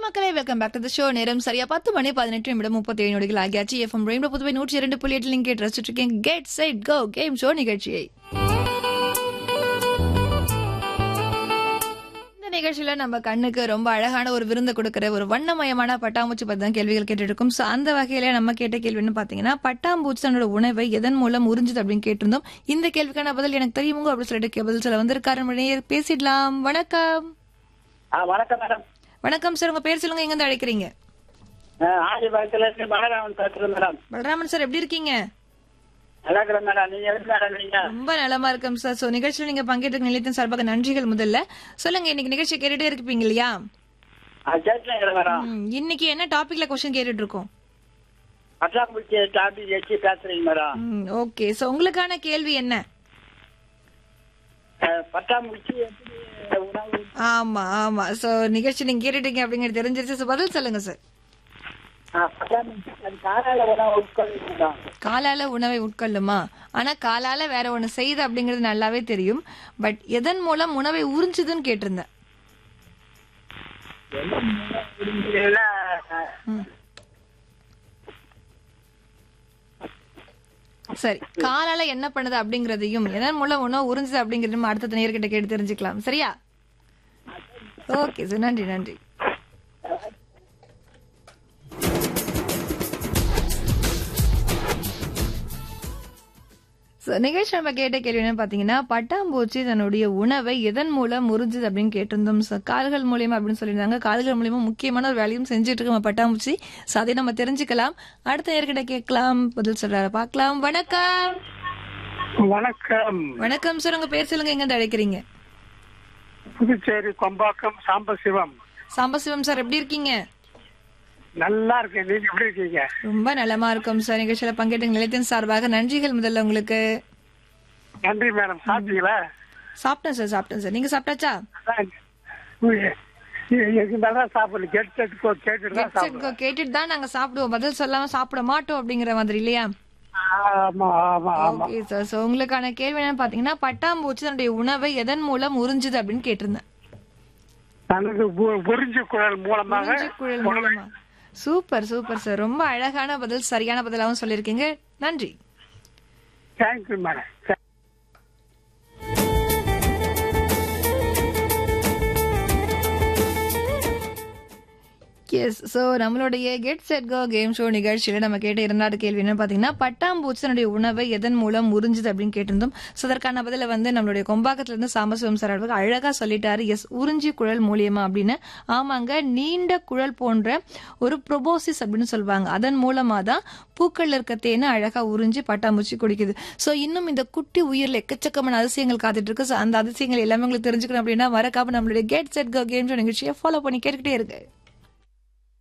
மக்களே welcome back to the show நேரம் சரியா பத்து மணி பதினெட்டு நிமிடம் முப்பத்தி ஏழு நொடிகள் ஆகியாச்சு எஃப்எம் ரெயின்போ புதுவை நூற்றி இரண்டு புள்ளி எட்டு லிங்க் ரசிச்சுட்டு இருக்கேன் get set go game show நிகழ்ச்சியை இந்த நிகழ்ச்சியில நம்ம கண்ணுக்கு ரொம்ப அழகான ஒரு விருந்து கொடுக்கிற ஒரு வண்ணமயமான பட்டாம்பூச்சி பத்தி தான் கேள்விகள் கேட்டு இருக்கோம் சோ அந்த வகையில நம்ம கேட்ட கேள்வின்னு பாத்தீங்கன்னா பட்டாம்பூச்சி தன்னோட உணவை எதன் மூலம் உறிஞ்சுது அப்படின்னு கேட்டிருந்தோம் இந்த கேள்விக்கான பதில் எனக்கு தெரியுமோ அப்படின்னு சொல்லிட்டு பதில் சொல்ல வந்திருக்காரு நேயர் பேசிடலாம் வணக்கம் ஆ வணக்கம் மேடம் வணக்கம் சார் உங்க பேர் சொல்லுங்க எங்க இருந்து அழைக்கிறீங்க ஆதிபாகத்துல இருந்து பலராமன் பேசுறேன் மேடம் பலராமன் சார் எப்படி இருக்கீங்க நல்லா இருக்கிறேன் மேடம் நீங்க எப்படி மேடம் நீங்க ரொம்ப நலமா இருக்கோம் சார் சோ நிகழ்ச்சியில நீங்க பங்கேற்ற நிலையத்தின் சார்பாக நன்றிகள் முதல்ல சொல்லுங்க இன்னைக்கு நிகழ்ச்சி கேட்டுட்டே இருப்பீங்க இல்லையா ஆ கேட்டுல மேடம் ம், இன்னைக்கு என்ன டாபிக்ல கொஸ்டின் கேட்டுட்டு இருக்கோம் பட்டாம்பூச்சி டாபிக் வச்சு பேசுறீங்க மேடம் ஓகே சோ உங்களுக்கான கேள்வி என்ன அஹ், பட்டாம்பூச்சி எப்படி உணவு ஆமா ஆமா சோ நிகழ்ச்சி நீங்க கேட்டுட்டீங்க அப்படிங்கிறது தெரிஞ்சிருச்சு So, பதில் சொல்லுங்க சார் ஆ, பட்டாம்பூச்சி அது காலால உணவு உட்கொள்ளும் மேடம் காலால உணவை உட்கொள்ளுமா ஆனா காலால வேற ஒண்ணு செய்யுது அப்படிங்கிறது நல்லாவே தெரியும் பட் எதன் மூலம் உணவை உறிஞ்சுதுன்னு கேட்டிருந்தேன் இல்ல, அஹ், ம். சரி காலால என்ன பண்ணுது அப்படிங்கறதையும் எதன் மூலம் உணவு உறிஞ்சுது அப்படிங்கறதையும் அடுத்த நேர்கிட்ட கேட்டு தெரிஞ்சுக்கலாம் சரியா ஓகே சார் நன்றி நன்றி So, நிகழ்ச்சி நம்ம கேட்ட கேள்வி என்ன பாத்தீங்கன்னா பட்டாம்பூச்சி தன்னுடைய உணவை எதன் மூலம் உறிஞ்சுது அப்படின்னு கேட்டிருந்தோம் So, கால்கள் மூலியமா அப்படின்னு சொல்லியிருந்தாங்க கால்கள் மூலியமா முக்கியமான ஒரு வேலையும் செஞ்சுட்டு இருக்கோம் பட்டாம்பூச்சி So, அதை நம்ம தெரிஞ்சுக்கலாம் அடுத்த நேர்கிட்ட கேட்கலாம் பதில் சொல்றாரு பார்க்கலாம் வணக்கம் வணக்கம் வணக்கம் சார் உங்க பேர் சொல்லுங்க எங்க இருந்து அழைக்கிறீங்க புதுச்சேரி கொம்பாக்கம் சாம்பசிவம் சாம்பசிவம் சார் எப்படி இருக்கீங்க நல்லா இருக்கேன் நீங்க எப்படி இருக்கீங்க ரொம்ப நலமா இருக்கும் சார் நிகழ்ச்சியில பங்கேற்ற நிலையத்தின் சார்பாக நன்றிகள் முதல்ல உங்களுக்கு நன்றி மேடம் சாப்பிட்டீங்களா சாப்பிட்டேன் சார் சாப்பிட்டேன் சார் நீங்க சாப்பிட்டாச்சா இருந்தாலும் சாப்பிடல கேட்டு கேட்டுட்டு தான் Headset go கேட்டுட்டு தான் நாங்க சாப்பிடுவோம் பதில் சொல்லாம சாப்பிட மாட்டோம் அப்படிங்கிற மாதிரி இல்லையா ஆமா ஆமா ஆமா ஓகே சார் சோ உங்களுக்கான கேள்வி என்னன்னு பாத்தீங்கன்னா பட்டாம்பூச்சி தன்னுடைய உணவை எதன் மூலம் உறிஞ்சுது அப்படின்னு கேட்டிருந்தேன் தனது உ- உறிஞ்சு குழல் மூலமாக உறிஞ்சு குழல் மூலமா சூப்பர் சூப்பர் சார் ரொம்ப அழகான பதில் சரியான பதிலாகவும் சொல்லியிருக்கீங்க நன்றி தேங்க்யூ மேடம் எஸ் ஸோ நம்மளுடைய get set go game show நிகழ்ச்சியில நம்ம கேட்ட இரண்டாவது கேள்வி என்ன பாத்தீங்கன்னா பட்டாம்பூச்சி தன்னுடைய உணவை எதன் மூலம் உறிஞ்சுது அப்படின்னு கேட்டிருந்தோம் ஸோ அதற்கான பதில வந்து நம்மளுடைய கொம்பாக்கத்துல இருந்து சாம்பசிவம் சார் அவர்கள் அழகா சொல்லிட்டாரு எஸ் உறிஞ்சி குழல் மூலியமா அப்படின்னு ஆமாங்க நீண்ட குழல் போன்ற ஒரு ப்ரொபோசிஸ் அப்படின்னு சொல்லுவாங்க அதன் மூலமா தான் பூக்கள்ல இருக்க தேனை அழகா உறிஞ்சி பட்டாம்பூச்சி குடிக்குது ஸோ இன்னும் இந்த குட்டி உயிரில் எக்கச்சக்கமான அதிசயங்கள் காத்துட்டு இருக்கு ஸோ அந்த அதிசயங்கள் எல்லாமே உங்களுக்கு தெரிஞ்சுக்கணும் அப்படின்னா மறக்காம நம்மளுடைய get set go game show நிகழ்ச்சியை ஃபாலோ பண்ணி கேட்டுக்கிட்டே இருக்கு